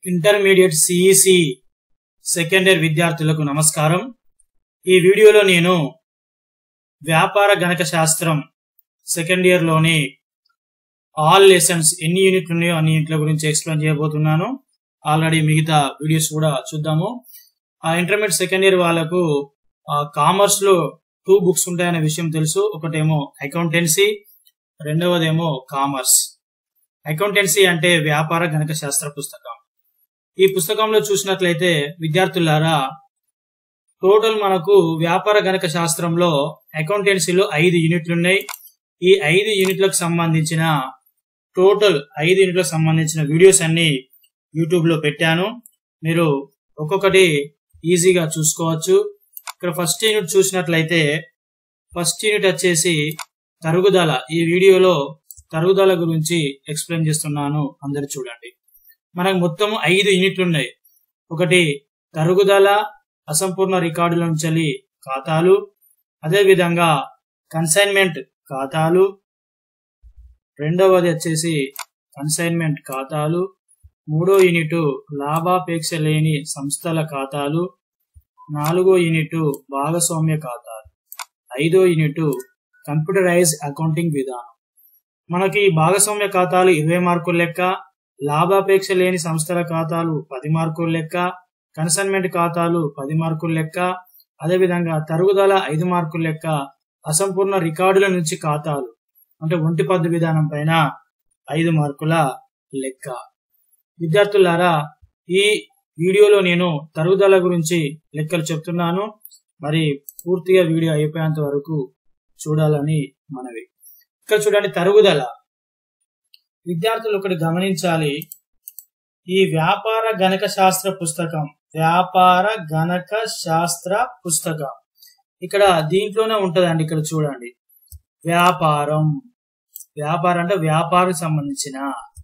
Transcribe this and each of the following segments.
intermediate CEC second year విద్యార్థులకు నమస్కారం ఈ వీడియోలో నేను వ్యాపార గణక శాస్త్రం సెకండ్ ఇయర్ లోని ఆల్ లెసన్స్ ఎన్ని యూనిట్లు ఉన్నాయో అన్ని యూనిట్ల గురించి ఎక్స్ప్లెయిన్ చేయబోతున్నాను ఆల్రెడీ మిగతా వీడియోస్ కూడా చూద్దాము ఆ ఇంటర్మీడియట్ సెకండ్ ఇయర్ వాళ్ళకు కామర్స్ లో టూ బుక్స్ ఉంటాయనే విషయం తెలుసు ఒకటేమో అకౌంటెన్సీ రెండవదేమో కామర్స్ అకౌంటెన్సీ అంటే వ్యాపార గణక శాస్త్ర పుస్తకం ఈ పుస్తకంలో చూసినట్లయితే విద్యార్థులారా టోటల్ మనకు వ్యాపార గణక శాస్త్రంలో అకౌంటెన్సీలో ఐదు యూనిట్లు ఉన్నాయి ఈ ఐదు యూనిట్లకు సంబంధించిన టోటల్ ఐదు యూనిట్లకు సంబంధించిన వీడియోస్ అన్ని యూట్యూబ్ లో పెట్టాను మీరు ఒక్కొక్కటి ఈజీగా చూసుకోవచ్చు ఇక్కడ ఫస్ట్ యూనిట్ చూసినట్లయితే ఫస్ట్ యూనిట్ వచ్చేసి తరుగుదల ఈ వీడియోలో తరుగుదల గురించి ఎక్స్ప్లెయిన్ చేస్తున్నాను అందరు చూడండి మనకు మొత్తం ఐదు యూనిట్లు ఉన్నాయి ఒకటి తరుగుదల అసంపూర్ణ రికార్డుల నుంచి ఖాతాలు అదే విధంగా కన్సైన్మెంట్ ఖాతాలు రెండవది వచ్చేసి కన్సైన్మెంట్ ఖాతాలు మూడో యూనిట్ లాభాపేక్ష లేని సంస్థల ఖాతాలు నాలుగో యూనిట్ భాగస్వామ్య ఖాతాలు ఐదో యూనిట్ కంప్యూటరైజ్ అకౌంటింగ్ విధానం మనకి భాగస్వామ్య ఖాతాలు ఇరవై మార్కుల లెక్క లాభాపేక్ష లేని సంస్థల ఖాతాలు పది మార్కుల లెక్క కన్సైన్మెంట్ ఖాతాలు పది మార్కుల లెక్క అదేవిధంగా తరుగుదల ఐదు మార్కుల లెక్క అసంపూర్ణ రికార్డుల నుంచి ఖాతాలు అంటే ఒంటి పద్దు విధానం పైన ఐదు మార్కుల లెక్క విద్యార్థులారా ఈ వీడియోలో నేను తరుగుదల గురించి లెక్కలు చెప్తున్నాను మరి పూర్తిగా వీడియో అయిపోయేంత వరకు చూడాలని మనవి ఇక్కడ చూడండి తరుగుదల విద్యార్థులు ఒకటి గమనించాలి ఈ వ్యాపార గణక శాస్త్ర పుస్తకం వ్యాపార గణక శాస్త్ర పుస్తకం ఇక్కడ దీంట్లోనే ఉంటదండి ఇక్కడ చూడండి వ్యాపారం వ్యాపారం అంటే వ్యాపారం సంబంధించిన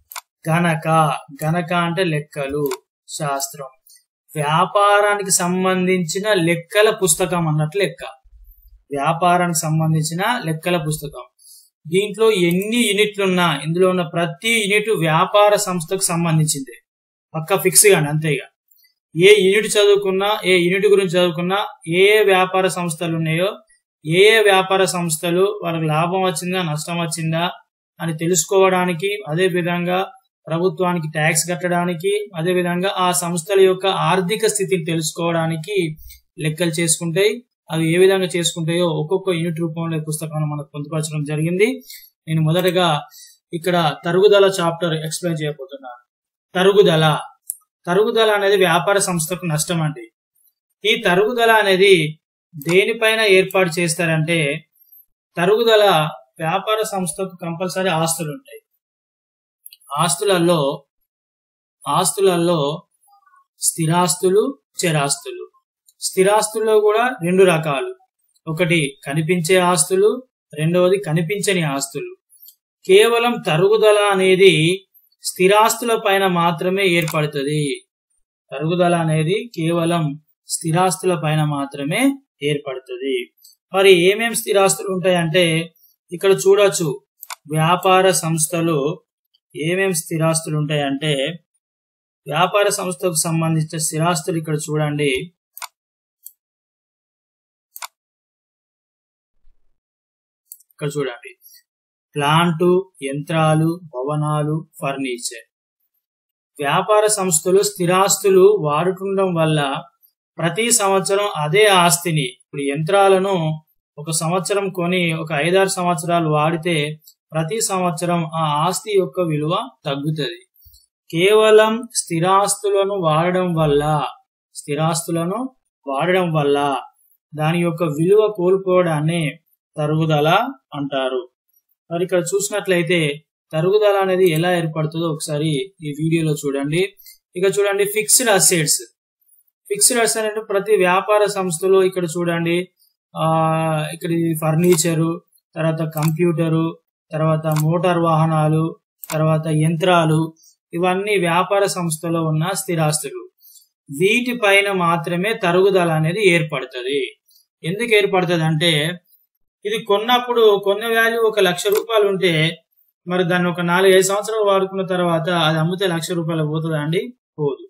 గణక గణక అంటే లెక్కలు శాస్త్రం వ్యాపారానికి సంబంధించిన లెక్కల పుస్తకం అన్నట్లు లెక్క వ్యాపారానికి సంబంధించిన లెక్కల పుస్తకం దీంట్లో ఎన్ని యూనిట్లు ఉన్నా ఇందులో ఉన్న ప్రతి యూనిట్ వ్యాపార సంస్థకు సంబంధించింది పక్క ఫిక్స్ గాని అంతేగా ఏ యూనిట్ చదువుకున్నా ఏ యూనిట్ గురించి చదువుకున్నా ఏ ఏ వ్యాపార సంస్థలు ఉన్నాయో ఏ ఏ వ్యాపార సంస్థలు వాళ్ళకి లాభం వచ్చిందా నష్టం వచ్చిందా అని తెలుసుకోవడానికి అదే విధంగా ప్రభుత్వానికి ట్యాక్స్ కట్టడానికి అదే విధంగా ఆ సంస్థల యొక్క ఆర్థిక స్థితిని తెలుసుకోవడానికి లెక్కలు చేసుకుంటాయి అవి ఏ విధంగా చేసుకుంటాయో ఒక్కొక్క యూనిట్ రూపంలో ఈ పుస్తకాన్ని మనకు పొందుపరచడం జరిగింది నేను మొదటగా ఇక్కడ తరుగుదల చాప్టర్ ఎక్స్ప్లెయిన్ చేయబోతున్నాను తరుగుదల తరుగుదల అనేది వ్యాపార సంస్థకు నష్టం అండి ఈ తరుగుదల అనేది దేనిపైన ఏర్పాటు చేస్తారంటే తరుగుదల వ్యాపార సంస్థకు కంపల్సరీ ఆస్తులు ఉంటాయి ఆస్తులలో ఆస్తులలో స్థిరాస్తులు చరాస్తులు స్థిరాస్తుల్లో కూడా రెండు రకాలు ఒకటి కనిపించే ఆస్తులు రెండవది కనిపించని ఆస్తులు కేవలం తరుగుదల అనేది స్థిరాస్తుల పైన మాత్రమే ఏర్పడుతుంది తరుగుదల అనేది కేవలం స్థిరాస్తుల పైన మాత్రమే ఏర్పడుతుంది మరి ఏమేం స్థిరాస్తులు ఉంటాయంటే ఇక్కడ చూడొచ్చు వ్యాపార సంస్థలు ఏమేం స్థిరాస్తులు ఉంటాయంటే వ్యాపార సంస్థకు సంబంధించిన స్థిరాస్తులు ఇక్కడ చూడండి ఇక్కడ చూడండి ప్లాంటు యంత్రాలు భవనాలు ఫర్నిచర్ వ్యాపార సంస్థలు స్థిరాస్తులు వాడుతుండడం వల్ల ప్రతి సంవత్సరం అదే ఆస్తిని ఇప్పుడు యంత్రాలను ఒక సంవత్సరం కొని ఒక ఐదారు సంవత్సరాలు వాడితే ప్రతి సంవత్సరం ఆ ఆస్తి యొక్క విలువ తగ్గుతుంది కేవలం స్థిరాస్తులను వాడడం వల్ల స్థిరాస్తులను వాడడం వల్ల దాని యొక్క విలువ కోల్పోవడాన్ని తరుగుదల అంటారు మరి ఇక్కడ చూసినట్లయితే తరుగుదల అనేది ఎలా ఏర్పడుతుందో ఒకసారి ఈ వీడియోలో చూడండి ఇక చూడండి ఫిక్స్డ్ అసెట్స్ ఫిక్స్డ్ అసెట్ అంటే ప్రతి వ్యాపార సంస్థలో ఇక్కడ చూడండి ఆ ఇక్కడ ఫర్నిచరు తర్వాత కంప్యూటరు తర్వాత మోటార్ వాహనాలు తర్వాత యంత్రాలు ఇవన్నీ వ్యాపార సంస్థలో ఉన్న స్థిరాస్తులు వీటిపైన మాత్రమే తరుగుదల అనేది ఏర్పడుతుంది ఎందుకు ఏర్పడుతుంది అంటే ఇది కొన్నప్పుడు కొన్న వాల్యూ ఒక లక్ష రూపాయలు ఉంటే మరి దాన్ని ఒక నాలుగు ఐదు సంవత్సరాలు వాడుకున్న తర్వాత అది అమ్మితే లక్ష రూపాయలు పోతుందా అండి పోదు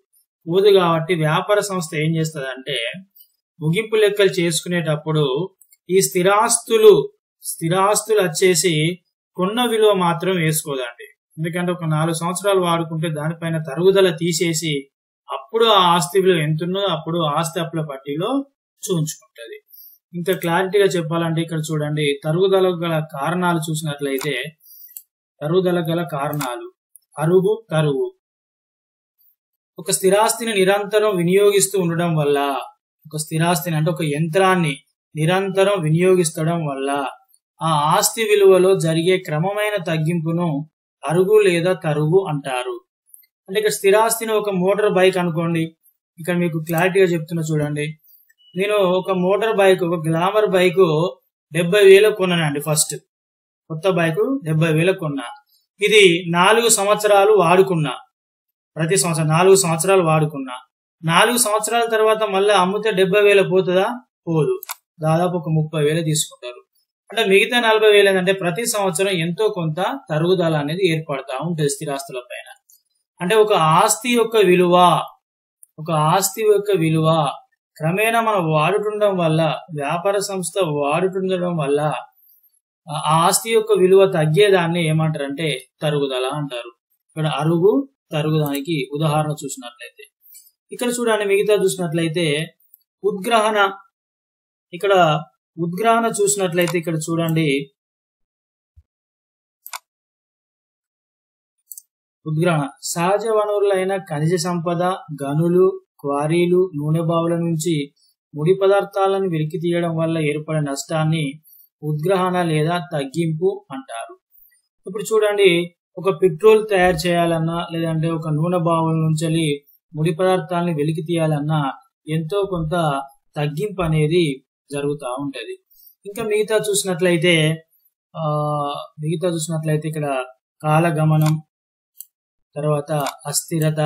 పోదు కాబట్టి వ్యాపార సంస్థ ఏం చేస్తుంది అంటే ముగింపు లెక్కలు చేసుకునేటప్పుడు ఈ స్థిరాస్తులు స్థిరాస్తులు వచ్చేసి కొన్న విలువ మాత్రం వేసుకోదండి ఎందుకంటే ఒక నాలుగు సంవత్సరాలు వాడుకుంటే దానిపైన తరుగుదల తీసేసి అప్పుడు ఆ ఆస్తి విలువ ఎంతున్నో అప్పుడు ఆస్తి అప్పుల పట్టిలో చూంచుకుంటది ఇంకా క్లారిటీగా చెప్పాలంటే ఇక్కడ చూడండి తరుగుదల గల కారణాలు చూసినట్లయితే తరుగుదల గల కారణాలు అరుగు తరుగు ఒక స్థిరాస్తిని నిరంతరం వినియోగిస్తూ ఉండడం వల్ల ఒక స్థిరాస్తిని అంటే ఒక యంత్రాన్ని నిరంతరం వినియోగిస్తడం వల్ల ఆ ఆస్తి విలువలో జరిగే క్రమమైన తగ్గింపును అరుగు లేదా తరుగు అంటారు అంటే ఇక్కడ స్థిరాస్తిని ఒక మోటార్ బైక్ అనుకోండి ఇక్కడ మీకు క్లారిటీగా చెప్తున్నా చూడండి నేను ఒక మోటార్ బైక్ ఒక గ్లామర్ బైక్ డెబ్బై వేలు కొన్నానండి ఫస్ట్ కొత్త బైక్ డెబ్బై వేలు కొన్నా ఇది నాలుగు సంవత్సరాలు వాడుకున్నా ప్రతి సంవత్సరం నాలుగు సంవత్సరాలు వాడుకున్నా నాలుగు సంవత్సరాల తర్వాత మళ్ళీ అమ్మితే డెబ్బై వేల పోతుందా పోదు దాదాపు ఒక ముప్పై వేలు తీసుకుంటారు అంటే మిగతా నలభై వేలు ఏంటంటే ప్రతి సంవత్సరం ఎంతో కొంత తరుగుదల అనేది ఏర్పడతా ఉంటుంది స్థిరాస్తుల పైన అంటే ఒక ఆస్తి యొక్క విలువ ఒక ఆస్తి యొక్క విలువ క్రమేణా మనం వాడుతుండడం వల్ల వ్యాపార సంస్థ వాడుతుండడం వల్ల ఆ ఆస్తి యొక్క విలువ తగ్గేదాన్ని ఏమంటారంటే తరుగుదల అంటారు ఇక్కడ అరుగు తరుగుదానికి ఉదాహరణ చూసినట్లయితే ఇక్కడ చూడండి మిగతా చూసినట్లయితే ఉద్గ్రహణ ఇక్కడ ఉద్గ్రహణ చూసినట్లయితే ఇక్కడ చూడండి ఉద్గ్రహణ సహజ వనరులైన ఖనిజ సంపద గనులు క్వారీలు నూనె బావుల నుంచి ముడి పదార్థాలను వెలికి తీయడం వల్ల ఏర్పడే నష్టాన్ని ఉద్గ్రహణ లేదా తగ్గింపు అంటారు ఇప్పుడు చూడండి ఒక పెట్రోల్ తయారు చేయాలన్నా లేదంటే ఒక నూనె బావుల నుంచి ముడి పదార్థాలని వెలికి తీయాలన్నా ఎంతో కొంత తగ్గింపు అనేది జరుగుతూ ఉంటది ఇంకా మిగతా చూసినట్లయితే ఆ మిగతా చూసినట్లయితే ఇక్కడ కాలగమనం తర్వాత అస్థిరత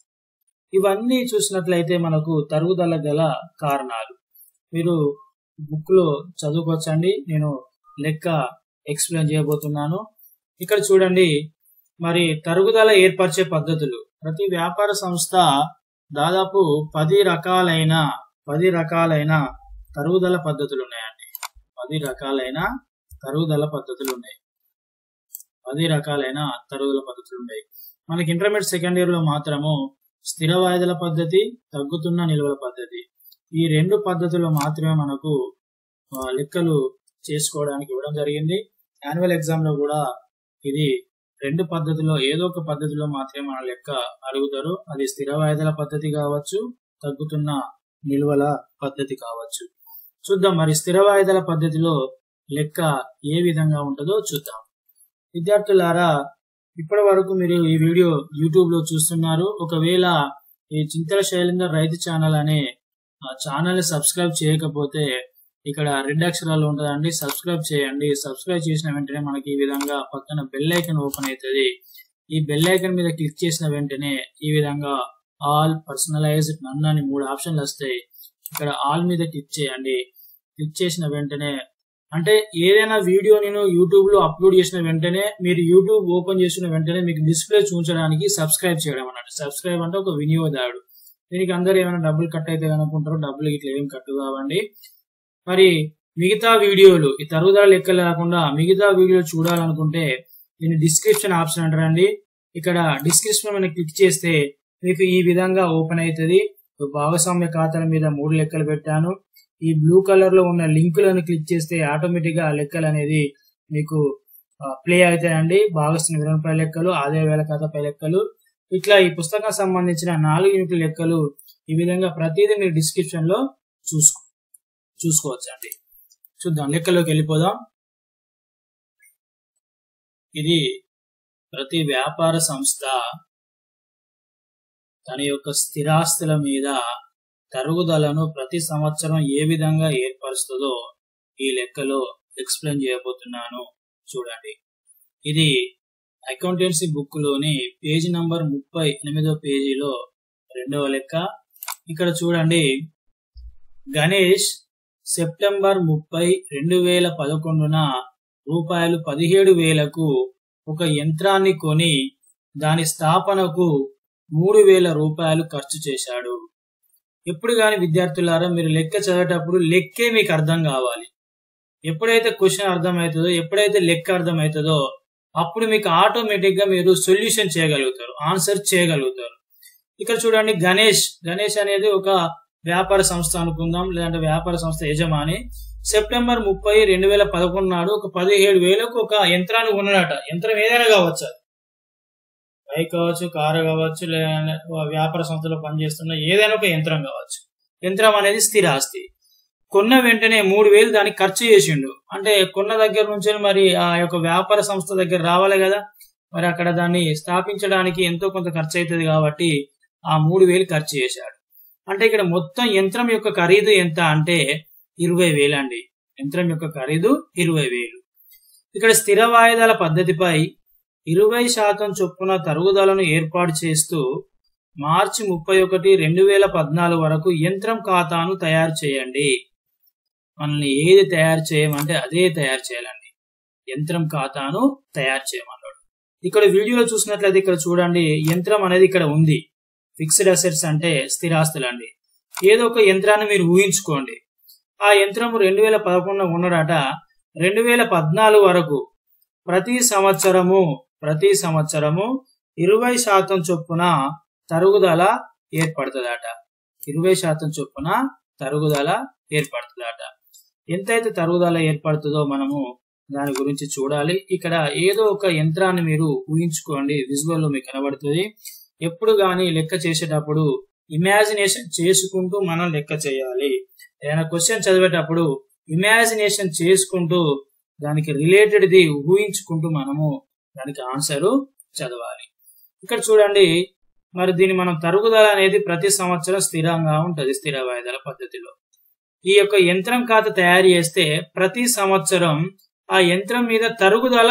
ఇవన్నీ చూసినట్లయితే మనకు తరుగుదల గల కారణాలు మీరు బుక్ లో చదువుకోవచ్చండి నేను లెక్క ఎక్స్ప్లెయిన్ చేయబోతున్నాను ఇక్కడ చూడండి మరి తరుగుదల ఏర్పరిచే పద్ధతులు ప్రతి వ్యాపార సంస్థ దాదాపు పది రకాలైన పది రకాలైన తరుగుదల పద్ధతులు ఉన్నాయండి పది రకాలైన తరుగుదల పద్ధతులు ఉన్నాయి పది రకాలైన తరుగుదల పద్ధతులు ఉన్నాయి మనకి ఇంటర్మీడియట్ సెకండ్ ఇయర్ లో మాత్రము స్థిర వాయిదాల పద్ధతి తగ్గుతున్న నిల్వల పద్ధతి ఈ రెండు పద్ధతులు మాత్రమే మనకు లెక్కలు చేసుకోవడానికి ఇవ్వడం జరిగింది యాన్యువల్ ఎగ్జామ్ లో కూడా ఇది రెండు పద్ధతిలో ఏదో ఒక పద్ధతిలో మాత్రమే మన లెక్క అడుగుతారు అది స్థిర వాయిదాల పద్ధతి కావచ్చు తగ్గుతున్న నిల్వల పద్ధతి కావచ్చు చూద్దాం మరి స్థిర వాయిదాల పద్ధతిలో లెక్క ఏ విధంగా ఉంటుందో చూద్దాం విద్యార్థులారా ఇప్పటి వరకు మీరు ఈ వీడియో యూట్యూబ్ లో చూస్తున్నారు ఒకవేళ ఈ చింతల శైలేందర్ రైతు ఛానల్ అనే ఛానల్ ని సబ్స్క్రైబ్ చేయకపోతే ఇక్కడ రెడ్ అక్షరాలు ఉంటుందండి సబ్స్క్రైబ్ చేయండి సబ్స్క్రైబ్ చేసిన వెంటనే మనకి ఈ విధంగా పక్కన బెల్ ఐకన్ ఓపెన్ అవుతుంది ఈ బెల్ ఐకన్ మీద క్లిక్ చేసిన వెంటనే ఈ విధంగా ఆల్ పర్సనలైజ్డ్ నన్ అని మూడు ఆప్షన్లు వస్తాయి ఇక్కడ ఆల్ మీద క్లిక్ చేయండి క్లిక్ చేసిన వెంటనే అంటే ఏదైనా వీడియో నేను యూట్యూబ్ లో అప్లోడ్ చేసిన వెంటనే మీరు యూట్యూబ్ ఓపెన్ చేసిన వెంటనే మీకు డిస్ప్లే చూపించడానికి సబ్స్క్రైబ్ చేయడం అన్నట్టు సబ్స్క్రైబ్ అంటే ఒక వినియోగదారుడు దీనికి అందరు ఏమైనా డబ్బులు కట్ అయితే అనుకుంటారో డబ్బులు ఇట్లా ఏం కట్టు కావండి మరి మిగతా వీడియోలు ఈ తరుగుదల లెక్కలు కాకుండా మిగతా వీడియోలు చూడాలనుకుంటే దీన్ని డిస్క్రిప్షన్ ఆప్షన్ అంటారండి ఇక్కడ డిస్క్రిప్షన్ మీద క్లిక్ చేస్తే మీకు ఈ విధంగా ఓపెన్ అవుతుంది భాగస్వామ్య ఖాతాల మీద మూడు లెక్కలు పెట్టాను ఈ బ్లూ కలర్ లో ఉన్న లింకులను క్లిక్ చేస్తే ఆటోమేటిక్ గా లెక్కలు అనేది మీకు ప్లే అవుతాయండి భాగస్వామ్య వివరణపై లెక్కలు ఆదాయ వేల ఖాతాపై లెక్కలు ఇట్లా ఈ పుస్తకం సంబంధించిన నాలుగు యూనిట్ల లెక్కలు ఈ విధంగా ప్రతిదీ మీరు డిస్క్రిప్షన్ లో చూసుకో చూసుకోవచ్చు అండి చూద్దాం లెక్కలోకి వెళ్ళిపోదాం ఇది ప్రతి వ్యాపార సంస్థ తన యొక్క స్థిరాస్తుల మీద తరుగుదలను ప్రతి సంవత్సరం ఏ విధంగా ఏర్పరుస్తుందో ఈ లెక్కలో ఎక్స్ప్లెయిన్ చేయబోతున్నాను చూడండి ఇది అకౌంటెన్సీ బుక్ లోని పేజీ నంబర్ ముప్పై ఎనిమిదో పేజీలో రెండవ లెక్క ఇక్కడ చూడండి గణేష్ సెప్టెంబర్ ముప్పై రెండు వేల పదకొండున రూపాయలు పదిహేడు వేలకు ఒక యంత్రాన్ని కొని దాని స్థాపనకు మూడు వేల రూపాయలు ఖర్చు చేశాడు ఎప్పుడు కానీ విద్యార్థులారా మీరు లెక్క చదివేటప్పుడు లెక్కే మీకు అర్థం కావాలి ఎప్పుడైతే క్వశ్చన్ అర్థమవుతుందో ఎప్పుడైతే లెక్క అర్థమవుతుందో అప్పుడు మీకు ఆటోమేటిక్ గా మీరు సొల్యూషన్ చేయగలుగుతారు ఆన్సర్ చేయగలుగుతారు ఇక్కడ చూడండి గణేష్ గణేష్ అనేది ఒక వ్యాపార సంస్థ అనుకుందాం లేదంటే వ్యాపార సంస్థ యజమాని సెప్టెంబర్ ముప్పై రెండు వేల పదకొండు నాడు ఒక పదిహేడు వేలకు ఒక యంత్రాన్ని కొన్నాడట యంత్రం ఏదైనా కావచ్చు బైక్ కావచ్చు కారు కావచ్చు లేదా వ్యాపార సంస్థలో పనిచేస్తున్న ఏదైనా ఒక యంత్రం కావచ్చు యంత్రం అనేది స్థిర ఆస్తి కొన్న వెంటనే మూడు వేలు దానికి ఖర్చు చేసిండు అంటే కొన్న దగ్గర నుంచి మరి ఆ యొక్క వ్యాపార సంస్థ దగ్గర రావాలి కదా మరి అక్కడ దాన్ని స్థాపించడానికి ఎంతో కొంత ఖర్చు అవుతుంది కాబట్టి ఆ మూడు వేలు ఖర్చు చేశాడు అంటే ఇక్కడ మొత్తం యంత్రం యొక్క ఖరీదు ఎంత అంటే ఇరవై వేలు అండి యంత్రం యొక్క ఖరీదు ఇరవై వేలు ఇక్కడ స్థిర వాయిదాల పద్ధతిపై ఇరవై శాతం చొప్పున తరుగుదలను ఏర్పాటు చేస్తూ మార్చి ముప్పై ఒకటి రెండు వేల పద్నాలుగు వరకు యంత్రం ఖాతాను తయారు చేయండి మనల్ని ఏది తయారు చేయమంటే అదే తయారు చేయాలండి యంత్రం ఖాతాను తయారు చేయమన్నాడు ఇక్కడ వీడియోలో చూసినట్లయితే ఇక్కడ చూడండి యంత్రం అనేది ఇక్కడ ఉంది ఫిక్స్డ్ అసెట్స్ అంటే స్థిరాస్తులు అండి ఏదో ఒక యంత్రాన్ని మీరు ఊహించుకోండి ఆ యంత్రం రెండు వేల పదకొండులో ఉన్నాడట రెండు వేల పద్నాలుగు వరకు ప్రతి సంవత్సరము ప్రతి సంవత్సరము ఇరవై శాతం చొప్పున తరుగుదల ఏర్పడుతుందట ఇరవై శాతం చొప్పున తరుగుదల ఏర్పడుతుందట ఎంతైతే తరుగుదల ఏర్పడుతుందో మనము దాని గురించి చూడాలి ఇక్కడ ఏదో ఒక యంత్రాన్ని మీరు ఊహించుకోండి విజువల్ లో మీకు కనబడుతుంది ఎప్పుడు గాని లెక్క చేసేటప్పుడు ఇమాజినేషన్ చేసుకుంటూ మనం లెక్క చేయాలి ఏదైనా క్వశ్చన్ చదివేటప్పుడు ఇమాజినేషన్ చేసుకుంటూ దానికి రిలేటెడ్ది ఊహించుకుంటూ మనము దానికి ఆన్సర్ చదవాలి ఇక్కడ చూడండి మరి దీన్ని మనం తరుగుదల అనేది ప్రతి సంవత్సరం స్థిరంగా ఉంటది స్థిర వాయిదాల పద్ధతిలో ఈ యొక్క యంత్రం ఖాతా తయారు చేస్తే ప్రతి సంవత్సరం ఆ యంత్రం మీద తరుగుదల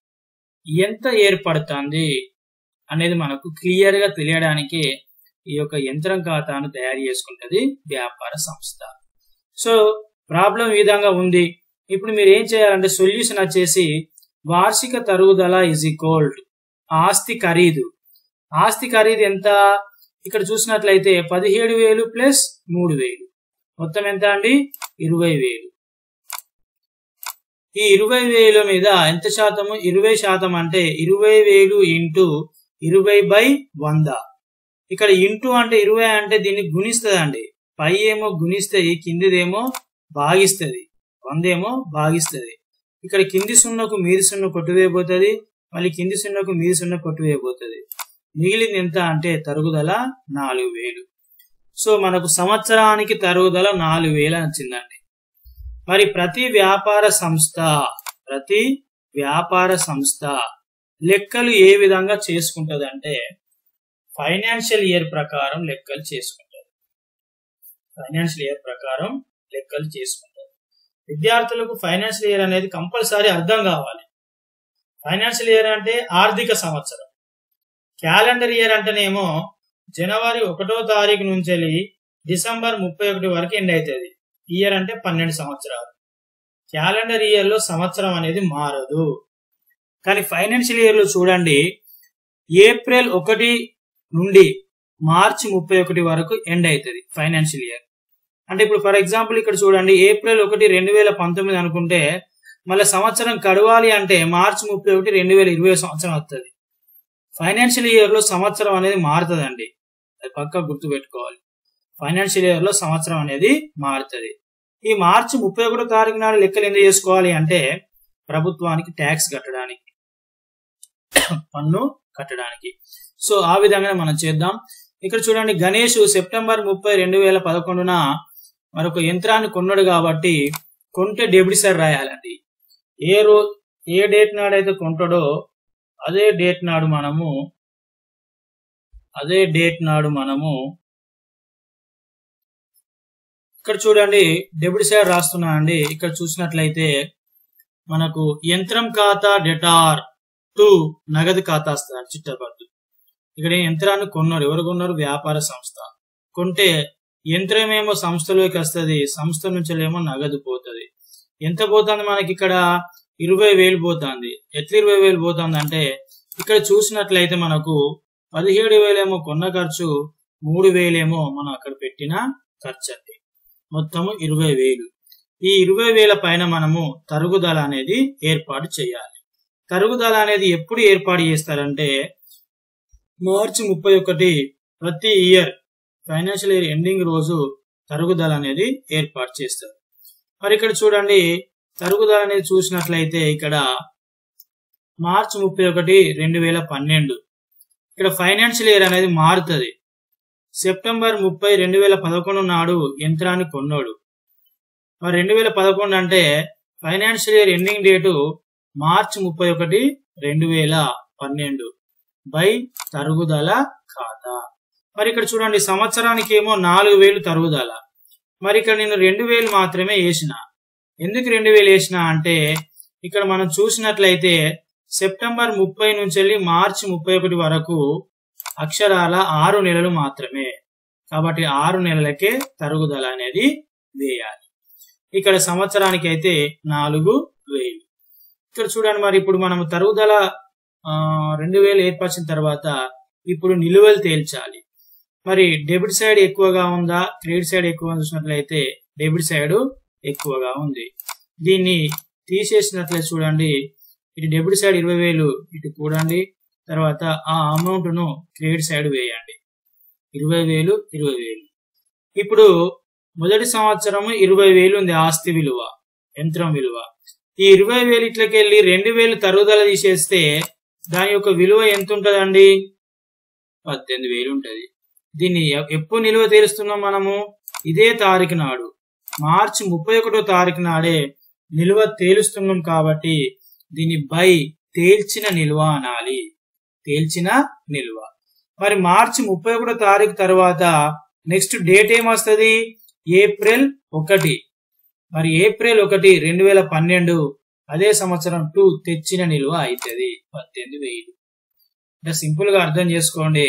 ఎంత ఏర్పడుతుంది అనేది మనకు క్లియర్ గా తెలియడానికి ఈ యొక్క యంత్రం ఖాతాను తయారు చేసుకుంటది వ్యాపార సంస్థ సో ప్రాబ్లం ఈ విధంగా ఉంది ఇప్పుడు మీరు ఏం చేయాలంటే సొల్యూషన్ వచ్చేసి వార్షిక తరుగుదల ఇజ్ ఈక్వల్డ్ ఆస్తి ఖరీదు ఆస్తి ఖరీదు ఎంత ఇక్కడ చూసినట్లయితే పదిహేడు వేలు ప్లస్ మూడు వేలు మొత్తం ఎంత అండి ఇరవై వేలు ఈ ఇరవై వేల మీద ఎంత శాతము ఇరవై శాతం అంటే ఇరవై వేలు ఇంటూ ఇరవై బై వంద ఇక్కడ ఇంటూ అంటే ఇరవై అంటే దీన్ని గుణిస్తుంది అండి పై ఏమో గుణిస్తుంది కిందిదేమో భాగిస్తుంది వందేమో భాగిస్తుంది ఇక్కడ కింది సున్నకు మీది సున్న కొట్టువేయబోతుంది మళ్ళీ కింది సున్నకు మీది సున్న కొట్టువేయబోతుంది మిగిలింది ఎంత అంటే తరుగుదల నాలుగు వేలు సో మనకు సంవత్సరానికి తరుగుదల నాలుగు వేలు వచ్చిందండి మరి ప్రతి వ్యాపార సంస్థ ప్రతి వ్యాపార సంస్థ లెక్కలు ఏ విధంగా చేసుకుంటది అంటే ఫైనాన్షియల్ ఇయర్ ప్రకారం లెక్కలు చేసుకుంటారు ఫైనాన్షియల్ ఇయర్ ప్రకారం లెక్కలు చేసుకుంటారు విద్యార్థులకు ఫైనాన్షియల్ ఇయర్ అనేది కంపల్సరీ అర్థం కావాలి ఫైనాన్షియల్ ఇయర్ అంటే ఆర్థిక సంవత్సరం క్యాలెండర్ ఇయర్ అంటేనేమో జనవరి ఒకటో తారీఖు నుంచి వెళ్ళి డిసెంబర్ ముప్పై ఒకటి వరకు ఎండ్ అవుతుంది ఇయర్ అంటే పన్నెండు సంవత్సరాలు క్యాలెండర్ ఇయర్ లో సంవత్సరం అనేది మారదు కానీ ఫైనాన్షియల్ ఇయర్ లో చూడండి ఏప్రిల్ ఒకటి నుండి మార్చి ముప్పై ఒకటి వరకు ఎండ్ అవుతుంది ఫైనాన్షియల్ ఇయర్ అంటే ఇప్పుడు ఫర్ ఎగ్జాంపుల్ ఇక్కడ చూడండి ఏప్రిల్ ఒకటి రెండు వేల పంతొమ్మిది అనుకుంటే మళ్ళీ సంవత్సరం కడవాలి అంటే మార్చి ముప్పై ఒకటి రెండు వేల ఇరవై సంవత్సరం వస్తుంది ఫైనాన్షియల్ ఇయర్ లో సంవత్సరం అనేది మారుతుందండి అది పక్క గుర్తు పెట్టుకోవాలి ఫైనాన్షియల్ ఇయర్ లో సంవత్సరం అనేది మారుతుంది ఈ మార్చి ముప్పై ఒకటో తారీఖు నాడు లెక్కలు ఎందుకు చేసుకోవాలి అంటే ప్రభుత్వానికి ట్యాక్స్ కట్టడానికి పన్ను కట్టడానికి సో ఆ విధంగా మనం చేద్దాం ఇక్కడ చూడండి గణేష్ సెప్టెంబర్ ముప్పై రెండు వేల పదకొండున మరొక యంత్రాన్ని కొన్నాడు కాబట్టి కొంటే డెబిట్ సైడ్ రాయాలండి ఏ రోజు ఏ డేట్ నాడైతే కొంటాడో అదే డేట్ నాడు మనము అదే డేట్ నాడు మనము ఇక్కడ చూడండి డెబిట్ సైడ్ రాస్తున్నా అండి ఇక్కడ చూసినట్లయితే మనకు యంత్రం ఖాతా డెటార్ టు నగదు ఖాతా వస్తుంది చిట్టపట్టు ఇక్కడ యంత్రాన్ని కొన్నారు ఎవరు కొన్నారు వ్యాపార సంస్థ కొంటే యంత్రం ఏమో సంస్థలోకి వస్తుంది సంస్థ నుంచి ఏమో నగదు పోతుంది ఎంత పోతుంది మనకి ఇక్కడ ఇరవై వేలు పోతుంది ఎట్లా ఇరవై వేలు పోతుంది అంటే ఇక్కడ చూసినట్లయితే మనకు పదిహేడు వేలేమో కొన్న ఖర్చు మూడు వేలేమో మనం అక్కడ పెట్టిన ఖర్చు అండి మొత్తము ఇరవై వేలు ఈ ఇరవై వేల పైన మనము తరుగుదల అనేది ఏర్పాటు చేయాలి తరుగుదల అనేది ఎప్పుడు ఏర్పాటు చేస్తారంటే మార్చి ముప్పై ఒకటి ప్రతి ఇయర్ ఫైనాన్షియల్ ఇయర్ ఎండింగ్ రోజు తరుగుదల అనేది ఏర్పాటు చేస్తారు మరి ఇక్కడ చూడండి తరుగుదల అనేది చూసినట్లయితే ఇక్కడ మార్చి ముప్పై ఒకటి రెండు వేల పన్నెండు ఇక్కడ ఫైనాన్షియల్ ఇయర్ అనేది మారుతుంది సెప్టెంబర్ ముప్పై రెండు వేల పదకొండు నాడు యంత్రాన్ని కొన్నాడు మరి రెండు వేల పదకొండు అంటే ఫైనాన్షియల్ ఇయర్ ఎండింగ్ డేటు మార్చి ముప్పై ఒకటి రెండు వేల పన్నెండు బై తరుగుదల ఖాతా మరి ఇక్కడ చూడండి సంవత్సరానికి ఏమో నాలుగు వేలు తరుగుదల మరి ఇక్కడ నేను రెండు వేలు మాత్రమే వేసిన ఎందుకు రెండు వేలు వేసిన అంటే ఇక్కడ మనం చూసినట్లయితే సెప్టెంబర్ ముప్పై నుంచి వెళ్ళి మార్చి ముప్పై ఒకటి వరకు అక్షరాల ఆరు నెలలు మాత్రమే కాబట్టి ఆరు నెలలకే తరుగుదల అనేది వేయాలి ఇక్కడ సంవత్సరానికి అయితే నాలుగు వేలు ఇక్కడ చూడండి మరి ఇప్పుడు మనం తరుగుదల రెండు వేలు ఏర్పరిచిన తర్వాత ఇప్పుడు నిలువలు తేల్చాలి మరి డెబిట్ సైడ్ ఎక్కువగా ఉందా క్రెడిట్ సైడ్ ఎక్కువ చూసినట్లయితే డెబిట్ సైడ్ ఎక్కువగా ఉంది దీన్ని తీసేసినట్లయితే చూడండి ఇటు డెబిట్ సైడ్ ఇరవై వేలు ఇటు కూడండి తర్వాత ఆ అమౌంట్ ను క్రెడిట్ సైడ్ వేయండి ఇరవై వేలు ఇరవై వేలు ఇప్పుడు మొదటి సంవత్సరము ఇరవై వేలు ఉంది ఆస్తి విలువ యంత్రం విలువ ఈ ఇరవై వేలు ఇట్లకెళ్ళి రెండు వేలు తరుగుదల తీసేస్తే దాని యొక్క విలువ ఎంత ఉంటదండి పద్దెనిమిది వేలు ఉంటది దీన్ని ఎప్పుడు నిలువ తీరుస్తున్నాం మనము ఇదే తారీఖు నాడు మార్చి ముప్పై ఒకటో తారీఖు నాడే నిల్వ తేలుస్తున్నాం కాబట్టి దీన్ని బై తేల్చిన నిల్వ అనాలి తేల్చిన నిల్వ మరి మార్చి ముప్పై ఒకటో తారీఖు తర్వాత నెక్స్ట్ డేట్ ఏమొస్తుంది ఏప్రిల్ ఒకటి మరి ఏప్రిల్ ఒకటి రెండు వేల పన్నెండు అదే సంవత్సరం టూ తెచ్చిన నిల్వ అవుతుంది పద్దెనిమిది వేలు అంటే సింపుల్ గా అర్థం చేసుకోండి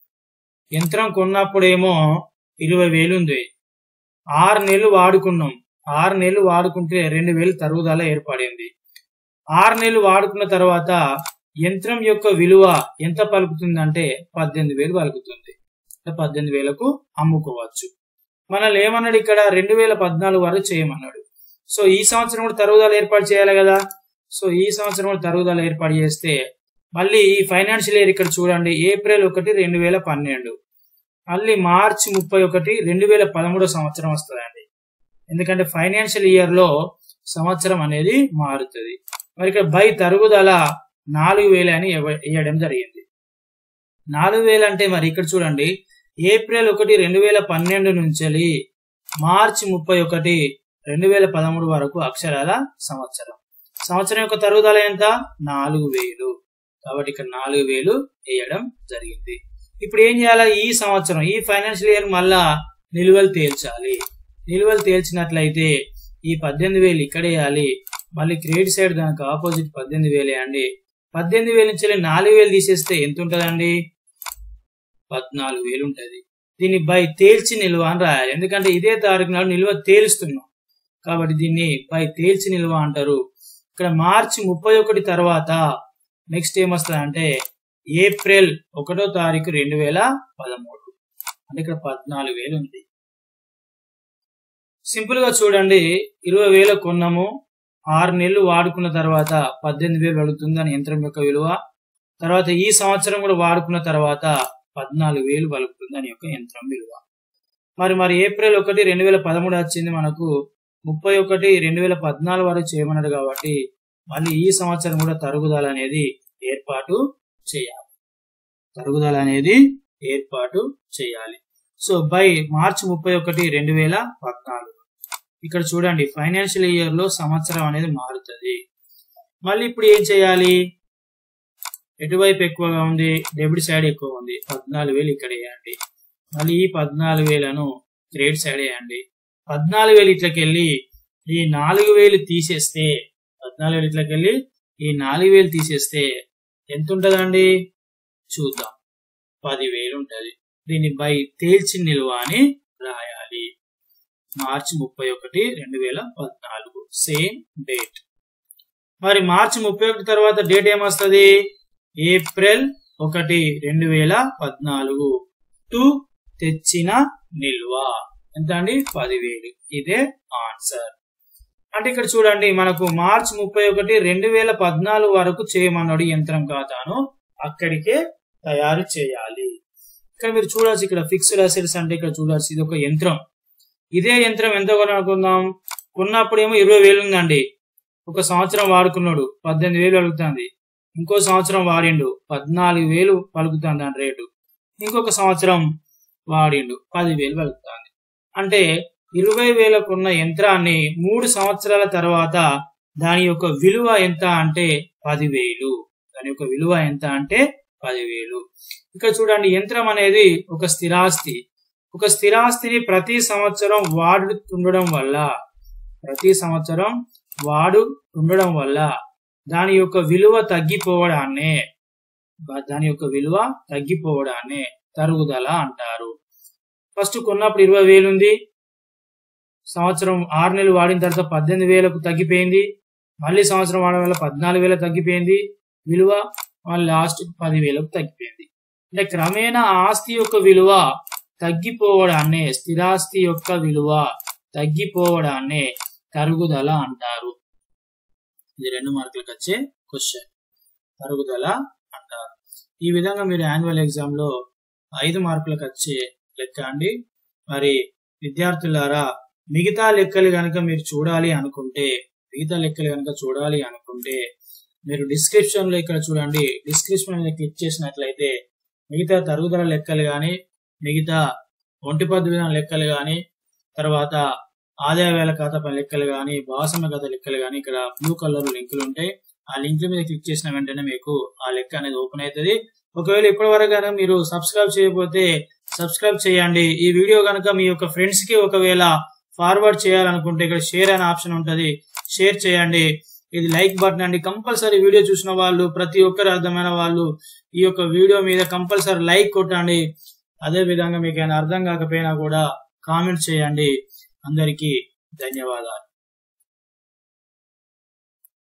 యంత్రం కొన్నప్పుడేమో ఇరవై వేలు ఉంది ఆరు నెలలు వాడుకున్నాం ఆరు నెలలు వాడుకుంటే రెండు వేలు తరుగుదల ఏర్పడింది ఆరు నెలలు వాడుకున్న తర్వాత యంత్రం యొక్క విలువ ఎంత పలుకుతుందంటే పద్దెనిమిది వేలు పలుకుతుంది పద్దెనిమిది వేలకు అమ్ముకోవచ్చు మనల్ని ఏమన్నాడు ఇక్కడ రెండు వేల పద్నాలుగు వరకు చేయమన్నాడు సో ఈ సంవత్సరం కూడా తరుగుదల ఏర్పాటు చేయాలి కదా సో ఈ సంవత్సరం కూడా తరుగుదల ఏర్పాటు చేస్తే మళ్ళీ ఈ ఫైనాన్షియల్ ఇయర్ ఇక్కడ చూడండి ఏప్రిల్ ఒకటి రెండు వేల పన్నెండు మళ్ళీ మార్చి ముప్పై ఒకటి రెండు వేల పదమూడో సంవత్సరం వస్తుందండి ఎందుకంటే ఫైనాన్షియల్ ఇయర్ లో సంవత్సరం అనేది మారుతుంది మరి ఇక్కడ బై తరుగుదల నాలుగు వేలు అని ఇవ్వడం జరిగింది నాలుగు వేలు అంటే మరి ఇక్కడ చూడండి ఏప్రిల్ ఒకటి రెండు వేల పన్నెండు నుంచి మార్చి ముప్పై ఒకటి రెండు వేల పదమూడు వరకు అక్షరాల సంవత్సరం సంవత్సరం యొక్క తరుగుదల ఎంత నాలుగు వేలు కాబట్టి ఇక్కడ నాలుగు వేలు వేయడం జరిగింది ఇప్పుడు ఏం చేయాలి ఈ సంవత్సరం ఈ ఫైనాన్షియల్ ఇయర్ మళ్ళా నిలువలు తేల్చాలి నిలువలు తేల్చినట్లయితే ఈ పద్దెనిమిది వేలు ఇక్కడ వేయాలి మళ్ళీ క్రెడిట్ సైడ్ దానికి ఆపోజిట్ పద్దెనిమిది వేలు వేయండి పద్దెనిమిది వేల నుంచి నాలుగు వేలు తీసేస్తే ఎంత ఉంటదండి పద్నాలుగు వేలు ఉంటది దీన్ని బై తేల్చి నిల్వ అని రాయాలి ఎందుకంటే ఇదే తారీఖు నాడు నిల్వ తేలుస్తున్నాం కాబట్టి దీన్ని బై తేల్చి నిల్వ అంటారు ఇక్కడ మార్చి ముప్పై ఒకటి తర్వాత నెక్స్ట్ ఏమొస్తుంది అంటే ఏప్రిల్ ఒకటో తారీఖు రెండు వేల పదమూడు అంటే ఇక్కడ పద్నాలుగు వేలు ఉంది సింపుల్ గా చూడండి ఇరవై వేలు కొన్నాము ఆరు నెలలు వాడుకున్న తర్వాత పద్దెనిమిది వేలు పలుకుతుందని యంత్రం యొక్క విలువ తర్వాత ఈ సంవత్సరం కూడా వాడుకున్న తర్వాత పద్నాలుగు వేలు పలుకుతుందని యొక్క యంత్రం విలువ మరి మరి ఏప్రిల్ ఒకటి రెండు వేల పదమూడు వచ్చింది మనకు ముప్పై ఒకటి రెండు వేల పద్నాలుగు వరకు చేయమన్నాడు కాబట్టి మళ్ళీ ఈ సంవత్సరం కూడా తరుగుదల అనేది ఏర్పాటు చేయాలి తరుగుదల అనేది ఏర్పాటు చేయాలి సో బై మార్చి ముప్పై ఒకటి రెండు వేల పద్నాలుగు ఇక్కడ చూడండి ఫైనాన్షియల్ ఇయర్ లో సంవత్సరం అనేది మారుతుంది మళ్ళీ ఇప్పుడు ఏం చేయాలి ఎటువైపు ఎక్కువగా ఉంది డెబిట్ సైడ్ ఎక్కువ ఉంది పద్నాలుగు వేలు ఇక్కడ వేయండి మళ్ళీ ఈ పద్నాలుగు వేలను క్రెడిట్ సైడ్ వేయండి పద్నాలుగు వేలు ఇట్లకెళ్ళి ఈ నాలుగు వేలు తీసేస్తే పద్నాలుగు వేలు ఇట్లకెళ్ళి ఈ నాలుగు వేలు తీసేస్తే ఎంత ఉంటదండి చూద్దాం పదివేలు ఉంటది దీన్ని బై తేల్చి నిల్వ అని రాయాలి మార్చి ముప్పై ఒకటి రెండు వేల పద్నాలుగు సేమ్ డేట్ మరి మార్చి ముప్పై ఒకటి తర్వాత డేట్ ఏమొస్తుంది ఏప్రిల్ ఒకటి రెండు వేల పద్నాలుగు టు తెచ్చిన నిల్వ ఎంత అండి పదివేలు ఇదే ఆన్సర్ అంటే ఇక్కడ చూడండి మనకు మార్చ్ ముప్పై ఒకటి రెండు వేల పద్నాలుగు వరకు చేయమన్నాడు యంత్రం ఖాతాను అక్కడికే తయారు చేయాలి ఇక్కడ మీరు చూడొచ్చు ఇక్కడ ఫిక్స్డ్ అసెట్స్ అంటే ఇక్కడ చూడొచ్చు ఇది ఒక యంత్రం ఇదే యంత్రం ఎంత కొనుక్కుందాం కొన్నప్పుడు ఏమో ఇరవై వేలు ఉందండి ఒక సంవత్సరం వాడుకున్నాడు పద్దెనిమిది వేలు పలుకుతుంది ఇంకో సంవత్సరం వాడిండు పద్నాలుగు వేలు పలుకుతుంది దాని రేటు ఇంకొక సంవత్సరం వాడిండు పదివేలు పలుకుతుంది అంటే ఇరవై వేలకున్న యంత్రాన్ని మూడు సంవత్సరాల తర్వాత దాని యొక్క విలువ ఎంత అంటే పదివేలు దాని యొక్క విలువ ఎంత అంటే పదివేలు ఇక్కడ చూడండి యంత్రం అనేది ఒక స్థిరాస్తి ఒక స్థిరాస్తిని ప్రతి సంవత్సరం వాడుతుండడం వల్ల ప్రతి సంవత్సరం వాడు ఉండడం వల్ల దాని యొక్క విలువ తగ్గిపోవడాన్నే దాని యొక్క విలువ తగ్గిపోవడాన్నే తరుగుదల అంటారు ఫస్ట్ కొన్నప్పుడు ఇరవై వేలు ఉంది సంవత్సరం ఆరు నెలలు వాడిన తర్వాత పద్దెనిమిది వేలకు తగ్గిపోయింది మళ్ళీ సంవత్సరం వాడడం వల్ల పద్నాలుగు వేలకు తగ్గిపోయింది విలువ మళ్ళీ లాస్ట్ పదివేలకు తగ్గిపోయింది అంటే క్రమేణా ఆస్తి యొక్క విలువ తగ్గిపోవడాన్నే స్థిరాస్తి యొక్క విలువ తగ్గిపోవడాన్నే తరుగుదల అంటారు ఇది రెండు మార్కులకు వచ్చే క్వశ్చన్ తరుగుదల అంటారు ఈ విధంగా మీరు యాన్యువల్ ఎగ్జామ్ లో ఐదు మార్కులకు వచ్చే లెక్క అండి మరి విద్యార్థులారా మిగతా లెక్కలు కనుక మీరు చూడాలి అనుకుంటే మిగతా లెక్కలు కనుక చూడాలి అనుకుంటే మీరు డిస్క్రిప్షన్ లో ఇక్కడ చూడండి డిస్క్రిప్షన్ మీద క్లిక్ చేసినట్లయితే మిగతా తరుగుదల లెక్కలు కానీ మిగతా ఒంటి పద్దు విధాన లెక్కలు కానీ తర్వాత ఆదాయ వేల ఖాతా పని లెక్కలు కానీ భాగస్వామ్య ఖాతా లెక్కలు కానీ ఇక్కడ బ్లూ కలర్ లింకులు ఉంటాయి ఆ లింక్ మీద క్లిక్ చేసిన వెంటనే మీకు ఆ లెక్క అనేది ఓపెన్ అవుతుంది ఒకవేళ ఇప్పటి వరకు కనుక మీరు సబ్స్క్రైబ్ చేయకపోతే సబ్స్క్రైబ్ చేయండి ఈ వీడియో కనుక మీ యొక్క ఫ్రెండ్స్ కి ఒకవేళ ఫార్వర్డ్ చేయాలనుకుంటే ఇక్కడ షేర్ అనే ఆప్షన్ ఉంటుంది షేర్ చేయండి ఇది లైక్ బటన్ అండి కంపల్సరీ వీడియో చూసిన వాళ్ళు ప్రతి ఒక్కరు అర్థమైన వాళ్ళు ఈ యొక్క వీడియో మీద కంపల్సరీ లైక్ కొట్టండి అదే విధంగా మీకు ఏమైనా అర్థం కాకపోయినా కూడా కామెంట్ చేయండి అందరికీ ధన్యవాదాలు